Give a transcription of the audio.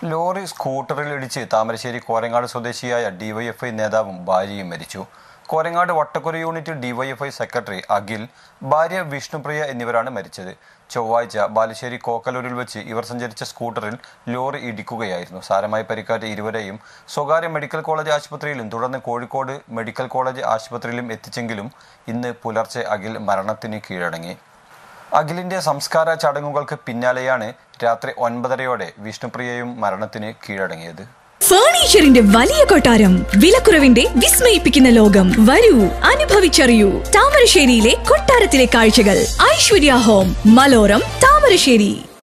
lorry സ്കൂട്ടറിൽ ഇടിച്ച് താമരശ്ശേരി കോരങ്ങാട് സ്വദേശിയായ ഡിവൈഎഫ്ഐ നേതാവും ഭാര്യയും മരിച്ചു Korangad Vattakkura unit DYFI secretary Akhil ഭാര്യ വിഷ്ണുപ്രിയ എന്നിവരാണ് മരിച്ചത് ചൊവ്വാഴ്ച ബാലുശ്ശേരി കോക്കലൂരിൽ വെച്ച് ഇവർ സഞ്ചരിച്ച സ്കൂട്ടറിൽ ലോറി ഇടിക്കുകയായിരുന്നു സാരമായി പരിക്കാറ്റ ഇരുവരെയും സ്വകാര്യ മെഡിക്കൽ കോളേജ് ആശുപത്രിയിലും തുടർന്ന് കോഴിക്കോട് മെഡിക്കൽ കോളേജ് ആശുപത്രിയിലും എത്തിച്ചെങ്കിലും ഇന്ന് പുലർച്ചെ അഖിൽ മരണത്തിന് കീഴടങ്ങി അഖിലിന്റെ സംസ്കാര ചടങ്ങുകൾക്ക് പിന്നാലെയാണ് രാത്രി ഒൻപതരയോടെ വിഷ്ണുപ്രിയയും മരണത്തിന് കീഴടങ്ങിയത് ഫർണിച്ചറിന്റെ വലിയ കൊട്ടാരം വിലക്കുറവിന്റെ വിസ്മയിപ്പിക്കുന്ന ലോകം വരൂ അനുഭവിച്ചറിയൂ താമരശ്ശേരിയിലെ കൊട്ടാരത്തിലെ കാഴ്ചകൾ ഐശ്വര്യ ഹോം മലോരം താമരശ്ശേരി